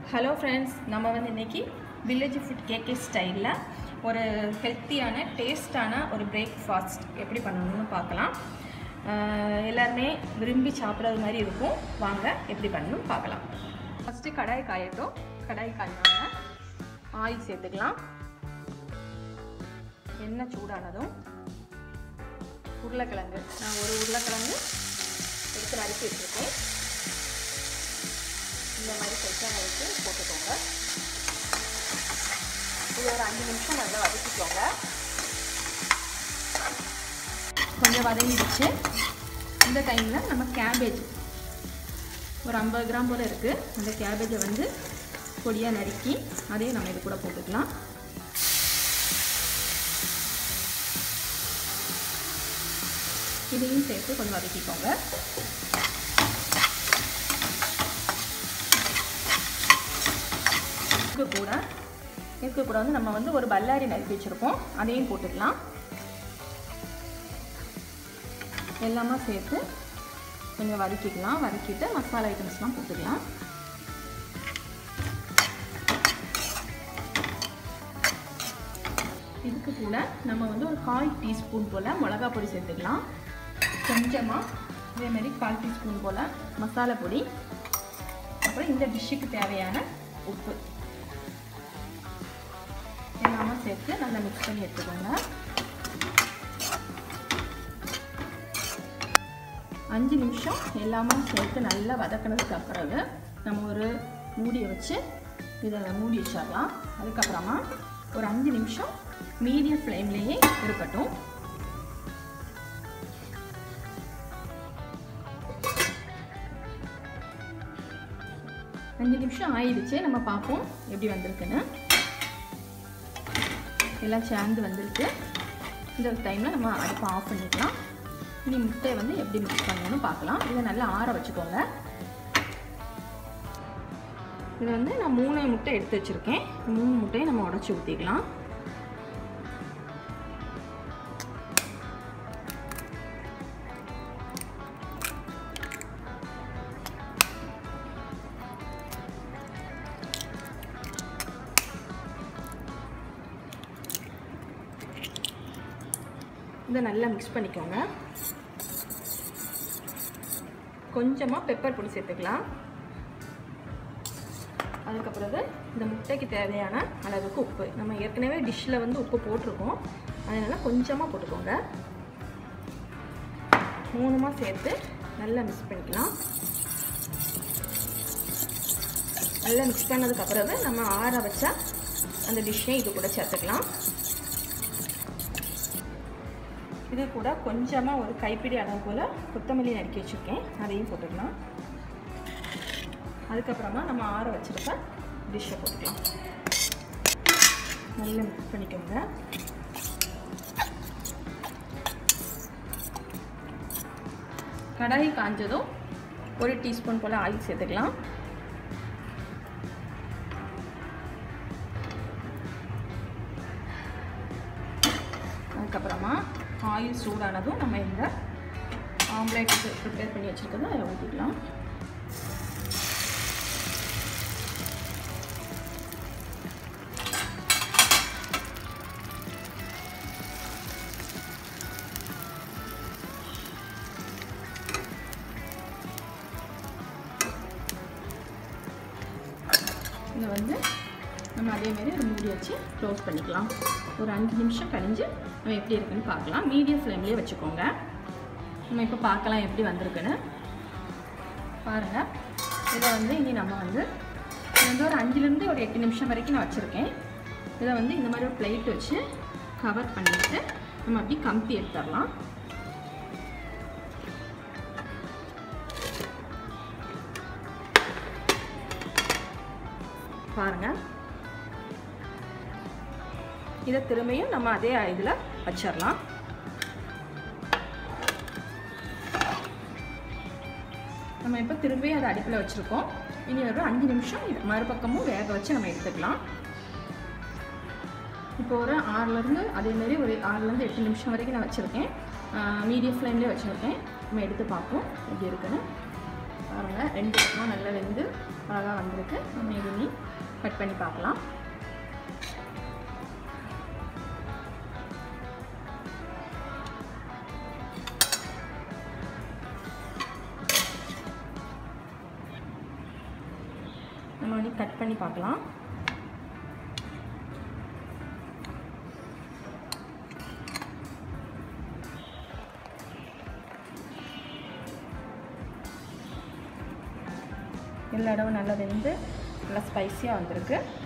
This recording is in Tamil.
ஹலோ ஃப்ரெண்ட்ஸ் நம்ம வந்து இன்றைக்கி வில்லேஜ் ஃபுட் கேக்கே ஸ்டைலில் ஒரு ஹெல்த்தியான டேஸ்டான ஒரு பிரேக்ஃபாஸ்ட் எப்படி பண்ணணும்னு பார்க்கலாம் ஆஹ் எல்லாருமே விரும்பி சாப்பிட்றது மாதிரி இருக்கும் வாங்க எப்படி பண்ணணும்னு பார்க்கலாம் ஃபஸ்ட்டு கடாய் காயட்டும் கடாய் காயினோட ஆயில் சேர்த்துக்கலாம் எண்ணெய் சூடானதும் உருளைக்கிழங்கு நான் ஒரு உருளைக்கிழங்கு எடுத்து நறுக்கி வச்சுருக்கேன் இந்த மாதிரி சைஸாக நறுக்கி போட்டுக்கோங்க இது ஒரு அஞ்சு நிமிஷம் நல்லா வதக்கிக்கோங்க கொஞ்சம் வதங்கிடுச்சு இந்த டைமில் நம்ம கேபேஜ் ஒரு ஐம்பது கிராம் போல் இருக்குது அந்த கேபேஜை வந்து பொடியாக நறுக்கி அதையும் நம்ம இது கூட போட்டுக்கலாம் இதையும் சேர்த்து கொஞ்சம் வதக்கிக்கோங்க இதுக்கு கூட இதுக்கு கூட வந்து நம்ம வந்து ஒரு பல்லாரி நறுக்கி வச்சுருக்கோம் அதையும் போட்டுக்கலாம் எல்லாமே சேர்த்து கொஞ்சம் வதக்கிக்கலாம் வதக்கிட்டு மசாலா ஐட்டம்ஸ்லாம் போட்டுக்கலாம் இதுக்கு கூட நம்ம வந்து ஒரு கால் டீஸ்பூன் போல் மிளகா பொடி சேர்த்துக்கலாம் கொஞ்சமாக இதேமாரி கால் டீஸ்பூன் போல் மசாலா பொடி அப்புறம் இந்த டிஷ்ஷுக்கு தேவையான உப்பு எல்லாமே சேர்த்து நல்லா மிக்ஸ் பண்ணி எடுத்துக்கோங்க அஞ்சு நிமிஷம் எல்லாமே சேர்த்து நல்லா வதக்கினதுக்கு அப்புறம் நம்ம ஒரு மூடியை வச்சு இதில் மூடி வச்சிடலாம் அதுக்கப்புறமா ஒரு அஞ்சு நிமிஷம் மீடியம் ஃப்ளேம்லேயே இருக்கட்டும் அஞ்சு நிமிஷம் ஆயிடுச்சு நம்ம பார்ப்போம் எப்படி வந்திருக்குன்னு எல்லாம் சேர்ந்து வந்திருக்கு இந்த டைமில் நம்ம அடுப்பை ஆஃப் பண்ணிக்கலாம் இனி முட்டையை வந்து எப்படி மிக்ஸ் பண்ணணும்னு பார்க்கலாம் இதை நல்லா ஆற வச்சுக்கோங்க இது வந்து நான் மூணு முட்டை எடுத்து வச்சுருக்கேன் மூணு முட்டையை நம்ம உடச்சி ஊற்றிக்கலாம் இதை நல்லா மிக்ஸ் பண்ணிக்கோங்க கொஞ்சமாக பெப்பர் பொடி சேர்த்துக்கலாம் அதுக்கப்புறம் இந்த முட்டைக்கு தேவையான அளவுக்கு உப்பு நம்ம ஏற்கனவே டிஷ்ஷில் வந்து உப்பு போட்டிருக்கோம் அதனால் கொஞ்சமாக போட்டுக்கோங்க மூணுமா சேர்த்து நல்லா மிக்ஸ் பண்ணிக்கலாம் நல்லா மிக்ஸ் பண்ணதுக்கப்புறம் நம்ம ஆற வச்சா அந்த டிஷ்ஷையும் இது கூட சேர்த்துக்கலாம் இது கூட கொஞ்சமாக ஒரு கைப்பிடி அளவு போல் கொத்தமல்லி நறுக்கி வச்சுருக்கேன் அதையும் போட்டுக்கலாம் அதுக்கப்புறமா நம்ம ஆற வச்சுருக்க டிஷ்ஷை போட்டுக்கலாம் நல்லா மிக்ஸ் பண்ணிக்கோங்க கடாய் காஞ்சதும் ஒரு டீஸ்பூன் போல் ஆயில் சேர்த்துக்கலாம் அதுக்கப்புறமா ஆயில் சூடானதும் நம்ம இந்த ஆம்லேட் ப்ரிப்பேர் பண்ணி வச்சுருக்கதை அதில் ஊற்றிக்கலாம் இதை வந்து நம்ம அதேமாரி ஒரு மூடி வச்சு க்ளோஸ் பண்ணிக்கலாம் ஒரு அஞ்சு நிமிஷம் கழிஞ்சு நம்ம எப்படி இருக்குன்னு பார்க்கலாம் மீடியம் ஃப்ளேம்லேயே வச்சுக்கோங்க நம்ம இப்போ பார்க்கலாம் எப்படி வந்திருக்குன்னு பாருங்கள் இதை வந்து இனி நம்ம வந்து இது வந்து ஒரு அஞ்சுலேருந்து ஒரு எட்டு நிமிஷம் வரைக்கும் நான் வச்சுருக்கேன் இதை வந்து இந்த மாதிரி ஒரு பிளேட் வச்சு கவர் பண்ணிவிட்டு நம்ம அப்படி கம்பி எடுத்துடலாம் பாருங்கள் இதை திரும்பியும் நம்ம அதே இதில் வச்சிடலாம் நம்ம இப்போ திரும்பி அதை அடுப்பில் வச்சுருக்கோம் இனி ஒரு அஞ்சு நிமிஷம் இது மறுபக்கமும் வேக வச்சு நம்ம எடுத்துக்கலாம் இப்போ ஒரு ஆறுலேருந்து அதேமாரி ஒரு ஆறுலேருந்து எட்டு நிமிஷம் வரைக்கும் நான் வச்சுருக்கேன் மீடியம் ஃப்ளேம்லேயே வச்சுருக்கேன் நம்ம எடுத்து பார்ப்போம் எப்படி இருக்குன்னு பாருங்கள் ரெண்டு பக்கமும் நல்லா வெந்து அழகாக வந்திருக்கு நம்ம இது கட் பண்ணி பார்க்கலாம் நம்ம வந்து கட் பண்ணி பார்க்கலாம் எல்லா இடமும் நல்லா வெந்து நல்லா ஸ்பைஸியாக வந்திருக்கு